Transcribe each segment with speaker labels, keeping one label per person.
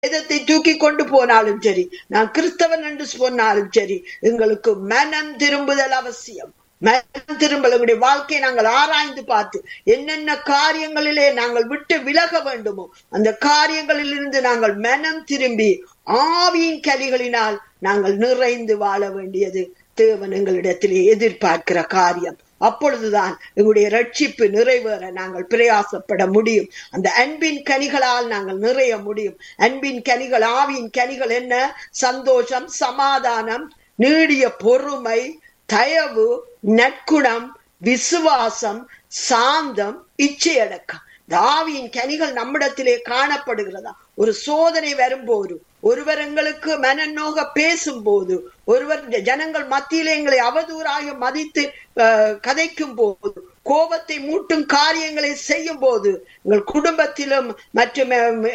Speaker 1: வேதத்தை தூக்கி கொண்டு போனாலும் சரி நான் கிறிஸ்தவன் என்று சொன்னாலும் சரி எங்களுக்கு மனம் திரும்புதல் அவசியம் மனம் திரும்பல் எங்களுடைய வாழ்க்கையை நாங்கள் ஆராய்ந்து பார்த்து என்னென்ன காரியங்களிலே நாங்கள் விட்டு விலக வேண்டுமோ அந்த காரியங்களில் இருந்து நாங்கள் மனம் திரும்பி ஆவியின் கலிகளினால் நாங்கள் நிறைந்து வாழ வேண்டியது தேவன் எங்களிடத்திலே எதிர்பார்க்கிற காரியம் அப்பொழுதுதான் எங்களுடைய ரட்சிப்பு நிறைவேற நாங்கள் பிரயாசப்பட முடியும் அந்த அன்பின் கனிகளால் நாங்கள் நிறைய முடியும் அன்பின் கனிகள் ஆவியின் கனிகள் என்ன சந்தோஷம் சமாதானம் நீடிய பொறுமை தயவு நற்குணம் விசுவாசம் சாந்தம் இச்சையடக்கம் இந்த ஆவியின் கனிகள் நம்மிடத்திலே காணப்படுகிறதா ஒரு சோதனை வரும்போது ஒருவர் எங்களுக்கு மனநோக பேசும்போது ஒருவர் ஜனங்கள் மத்தியிலே எங்களை அவதூறாக மதித்து கதைக்கும் போது கோபத்தை மூட்டும் காரியங்களை செய்யும் போது எங்கள் குடும்பத்திலும் மற்றும்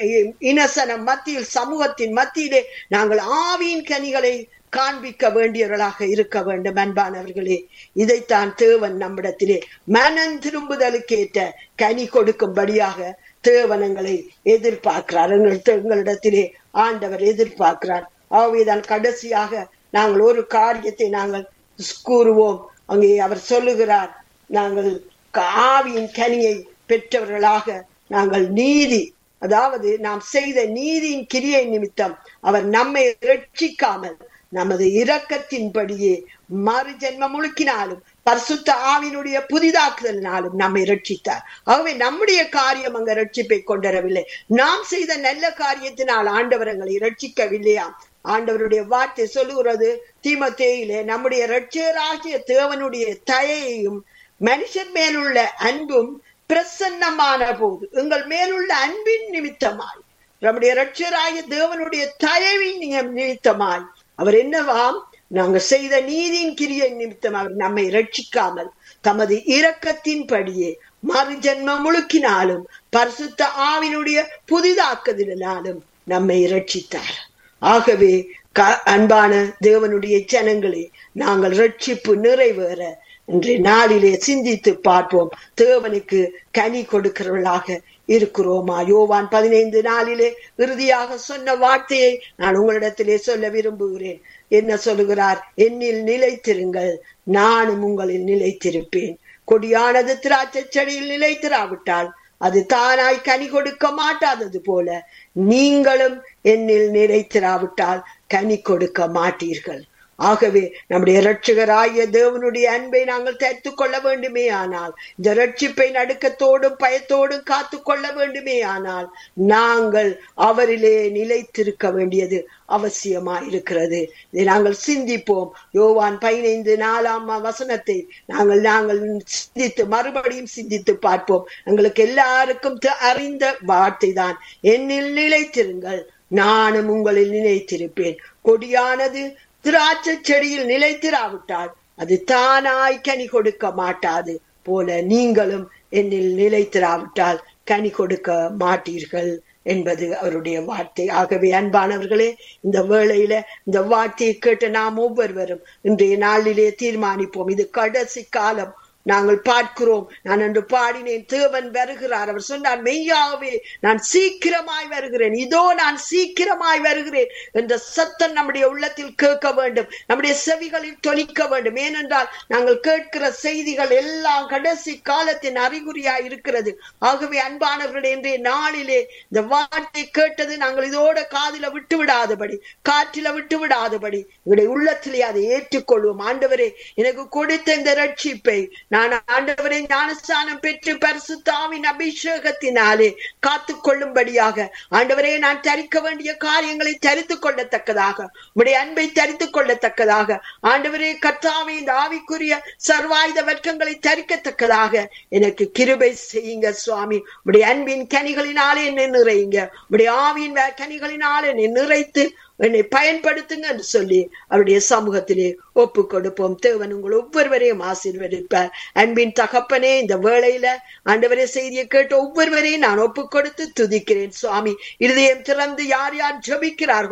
Speaker 1: இனசனம் மத்தியில் சமூகத்தின் மத்தியிலே நாங்கள் ஆவியின் கனிகளை காண்பிக்க வேண்டியவர்களாக இருக்க வேண்டும் அன்பானவர்களே இதைத்தான் தேவன் நம்மிடத்திலே மனம் திரும்புதலுக்கேற்ற கனி கொடுக்கும்படியாக தேவனங்களை எதிர்பார்க்கிறார் எங்களிடத்திலே ஆண்டவர் எதிர்பார்க்கிறார் ஆகவேதான் கடைசியாக நாங்கள் ஒரு காரியத்தை நாங்கள் கூறுவோம் அங்கே அவர் சொல்லுகிறார் நாங்கள் ஆவியின் கனியை பெற்றவர்களாக நாங்கள் நீதி அதாவது நாம் செய்த நீதியின் கிரியை நிமித்தம் அவர் நம்மை ரட்சிக்காமல் நமது இரக்கத்தின்படியே மறு ஜென்மம் முழுக்கினாலும் பரிசுத்த ஆவினுடைய புதிதாக்குதலினாலும் நம்மை ரட்சித்தார் ஆகவே நம்முடைய காரியம் அங்க ரட்சிப்பை கொண்டரவில்லை நாம் செய்த நல்ல காரியத்தினால் ஆண்டவர் எங்களை ரட்சிக்கவில்லையாம் ஆண்டவருடைய வார்த்தை சொல்லுகிறது தீமத்தேயிலே நம்முடைய ரட்சியராகிய தேவனுடைய தயையும் மனுஷன் மேலுள்ள அன்பும் பிரசன்னமான போது எங்கள் மேலுள்ள அன்பின் நிமித்தமாய் நம்முடைய ரட்சராகிய தேவனுடைய தயவின் நிமித்தமாய் அவர் என்னவாம் நாங்க செய்த நீதியின் கிரியை நிமித்தம் அவர் நம்மை ரட்சிக்காமல் தமது இரக்கத்தின் படியே மறு ஜென்மம் முழுக்கினாலும் பரிசுத்த ஆவினுடைய புதிதாக்குதலினாலும் நம்மை ரட்சித்தார் ஆகவே அன்பான தேவனுடைய ஜனங்களே நாங்கள் ரட்சிப்பு நிறைவேற இன்றைய நாளிலே சிந்தித்து பார்ப்போம் தேவனுக்கு கனி கொடுக்கிறவர்களாக இருக்கிறோமா யோவான் பதினைந்து நாளிலே இறுதியாக சொன்ன வார்த்தையை நான் உங்களிடத்திலே சொல்ல விரும்புகிறேன் என்ன சொல்லுகிறார் என்னில் நிலைத்திருங்கள் நானும் உங்களில் நிலைத்திருப்பேன் கொடியானது திராட்சை செடியில் நிலைத்திராவிட்டால் அது தானாய் கனி கொடுக்க மாட்டாதது போல நீங்களும் என்னில் நிலைத்திராவிட்டால் கனி கொடுக்க மாட்டீர்கள் ஆகவே நம்முடைய ரட்சகராகிய தேவனுடைய அன்பை நாங்கள் தரித்து கொள்ள வேண்டுமே ஆனால் இந்த ரட்சிப்பை நடுக்கத்தோடும் பயத்தோடும் காத்து கொள்ள வேண்டுமே ஆனால் நாங்கள் அவரிலே நிலைத்திருக்க வேண்டியது அவசியமா இருக்கிறது இதை நாங்கள் சிந்திப்போம் யோவான் பதினைந்து நாலாம் வசனத்தை நாங்கள் நாங்கள் சிந்தித்து மறுபடியும் சிந்தித்து பார்ப்போம் எங்களுக்கு எல்லாருக்கும் அறிந்த வார்த்தை தான் என்னில் நிலைத்திருங்கள் நானும் உங்களில் நிலைத்திருப்பேன் கொடியானது திராட்சை செடியில் நிலைத்திராவிட்டால் அது தானாய் கனி கொடுக்க மாட்டாது போல நீங்களும் என்னில் நிலைத்திராவிட்டால் கனி கொடுக்க மாட்டீர்கள் என்பது அவருடைய வார்த்தை ஆகவே அன்பானவர்களே இந்த வேளையில இந்த வார்த்தையை கேட்டு நாம் ஒவ்வொருவரும் இன்றைய நாளிலே தீர்மானிப்போம் இது கடைசி காலம் நாங்கள் பார்க்கிறோம் நான் அன்று பாடினேன் தேவன் வருகிறார் அவர் சொன்னார் மெய்யாகவே நான் சீக்கிரமாய் வருகிறேன் இதோ நான் சீக்கிரமாய் வருகிறேன் என்ற சத்தம் நம்முடைய உள்ளத்தில் கேட்க வேண்டும் நம்முடைய செவிகளில் தொனிக்க வேண்டும் ஏனென்றால் நாங்கள் கேட்கிற செய்திகள் எல்லாம் கடைசி காலத்தின் அறிகுறியாய் இருக்கிறது ஆகவே அன்பானவர்களுடைய இன்றைய நாளிலே இந்த வார்த்தை கேட்டது நாங்கள் இதோட காதில விட்டு விடாதபடி காற்றில விட்டு விடாதபடி எங்களுடைய உள்ளத்திலே அதை ஏற்றுக்கொள்வோம் ஆண்டவரே எனக்கு கொடுத்த இந்த ரட்சிப்பை நான் ஆண்டவரை ஞானஸ்தானம் பெற்று பரிசுத்தாவின் அபிஷேகத்தினாலே காத்து கொள்ளும்படியாக ஆண்டவரே நான் தரிக்க வேண்டிய காரியங்களை தரித்து கொள்ளத்தக்கதாக உடைய அன்பை தரித்து கொள்ளத்தக்கதாக ஆண்டவரே கர்த்தாவை இந்த ஆவிக்குரிய சர்வாயுத வர்க்கங்களை தரிக்கத்தக்கதாக எனக்கு கிருபை செய்யுங்க சுவாமி உடைய அன்பின் கனிகளினாலே என்னை நிறையுங்க உடைய ஆவியின் கனிகளினாலே என்னை நிறைத்து என்னை பயன்படுத்துங்க என்று சொல்லி அவருடைய சமூகத்திலே ஒப்பு கொடுப்போம் தேவன் உங்கள் ஒவ்வொருவரையும் ஆசீர்வதிப்பார் அன்பின் தகப்பனே இந்த வேளையில ஆண்டவரே செய்தியை கேட்டு ஒவ்வொருவரையும் நான் ஒப்பு கொடுத்து துதிக்கிறேன் சுவாமி இருதயம் திறந்து யார் யார் ஜபிக்கிறார்களோ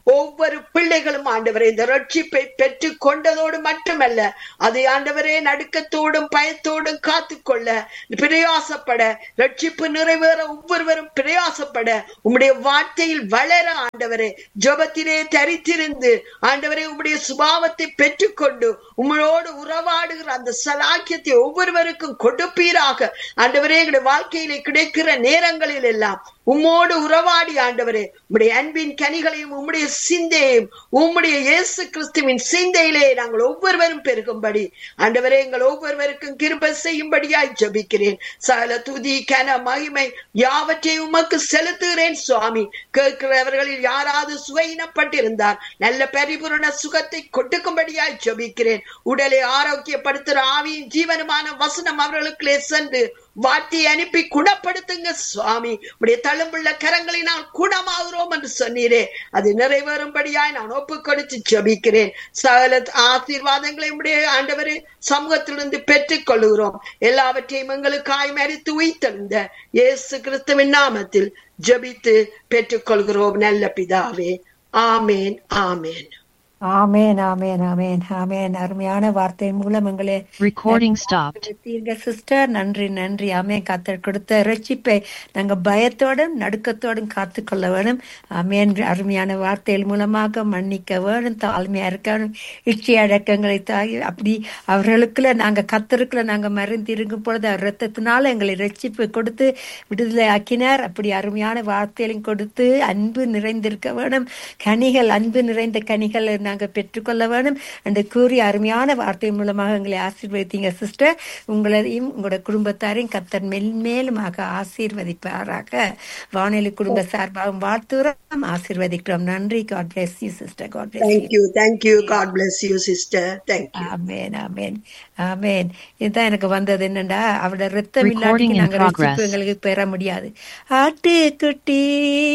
Speaker 1: ஒவ்வொரு பிள்ளைகளும் ஆண்டவரே இந்த ரட்சிப்பை பெற்று கொண்டதோடு மட்டுமல்ல அதை ஆண்டவரே நடுக்கத்தோடும் பயத்தோடும் காத்துக்கொள்ள பிரயாசப்பட ரட்சிப்பு நிறைவேற ஒவ்வொருவரும் பிரயாசப்பட உம்முடைய வார்த்தையில் வளர ஆண்டவரே ஜபத்திலே தரித்திருந்து ஆண்டவரே உம்முடைய சுபாவத்தை பெற்றுக்கொண்டு உங்களோடு உறவாடுகிற அந்த சலாக்கியத்தை ஒவ்வொருவருக்கும் கொடுப்பீராக ஆண்டவரே எங்களுடைய வாழ்க்கையிலே கிடைக்கிற நேரங்களில் எல்லாம் உம்மோடு உறவாடி ஆண்டவரே உம்முடைய அன்பின் கனிகளையும் உம்முடைய சிந்தையையும் உம்முடைய இயேசு கிறிஸ்துவின் சிந்தையிலே நாங்கள் ஒவ்வொருவரும் பெருகும்படி ஆண்டவரே எங்கள் ஒவ்வொருவருக்கும் கிருப செய்யும்படியாய் ஜபிக்கிறேன் சகல துதி கன மகிமை யாவற்றையும் உமக்கு செலுத்துகிறேன் சுவாமி கேட்கிறவர்களில் யாராவது சுவையினப்பட்டிருந்தார் நல்ல பரிபூரண சுகத்தை கொடுக்கும்படியாய் ஜபிக்கிறேன் உடலை ஆரோக்கியப்படுத்துகிற ஆவியின் ஜீவனமான வசனம் அவர்களுக்குள்ளே சென்று வார்த்தையை அனுப்பி குணப்படுத்துங்க சுவாமி உடைய தழும்புள்ள கரங்களினால் குணமாகிறோம் என்று சொன்னீரே அது நிறைவேறும்படியாய் நான் ஒப்பு கொடுத்து ஜபிக்கிறேன் சகல ஆசீர்வாதங்களை உடைய ஆண்டவரே சமூகத்திலிருந்து பெற்றுக் கொள்கிறோம் எல்லாவற்றையும் எங்களுக்காய் மறித்து உயிர்த்தெழுந்த இயேசு கிறிஸ்துவின் நாமத்தில் ஜபித்து பெற்றுக்கொள்கிறோம் நல்ல பிதாவே ஆமேன் ஆமேன்
Speaker 2: ஆமேன் ஆமேன் ஆமேன் ஆமேன் அருமையான வார்த்தை மூலம் எங்களை
Speaker 3: Recording stopped.
Speaker 2: நடத்தியிருங்க சிஸ்டர் நன்றி நன்றி ஆமேன் கத்தர் கொடுத்த ரட்சிப்பை நாங்க பயத்தோடும் நடுக்கத்தோடும் காத்துக்கொள்ள வேணும் ஆமேன் அருமையான வார்த்தைகள் மூலமாக மன்னிக்க வேணும் தாழ்மையா இருக்கணும் இச்சை அடக்கங்களை தாகி அப்படி அவர்களுக்குள்ள நாங்க கத்தருக்குள்ள நாங்க மறைந்து இருக்கும் பொழுது அவர் ரத்தத்தினால எங்களை ரட்சிப்பு கொடுத்து விடுதலை ஆக்கினார் அப்படி அருமையான வார்த்தைகளையும் கொடுத்து அன்பு நிறைந்திருக்க வேணும் கனிகள் அன்பு நிறைந்த கனிகளை நாங்க பெற்றுக்கொள்ள வேணும் என்று கூறி அருமையான வார்த்தை மூலமாக எங்களை ஆசீர்வதித்தீங்க சிஸ்டர் உங்களையும் உங்களோட குடும்பத்தாரையும் கத்தர் மென்மேலுமாக ஆசீர்வதிப்பாராக வானொலி குடும்ப சார்பாகவும் வாழ்த்துறோம் ஆசீர்வதிக்கிறோம் நன்றி God bless you sister God bless you
Speaker 1: Thank you, thank you. God bless you, sister. Thank you.
Speaker 2: ஆமேன் ஆமேன் ஆமேன் இதுதான் எனக்கு வந்தது என்னண்டா அவட ரத்தம்
Speaker 3: Recording
Speaker 2: இல்லாட்டி
Speaker 3: in
Speaker 2: நாங்க
Speaker 3: progress.
Speaker 2: ரட்சிப்பு எங்களுக்கு பெற முடியாது ஆட்டுக்குட்டி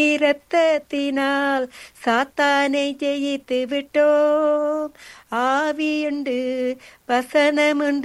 Speaker 2: ரத்தத்தினால் சாத்தானை ஜெயித்து விட்டோம் ஆவியுண்டு வசனமுண்டு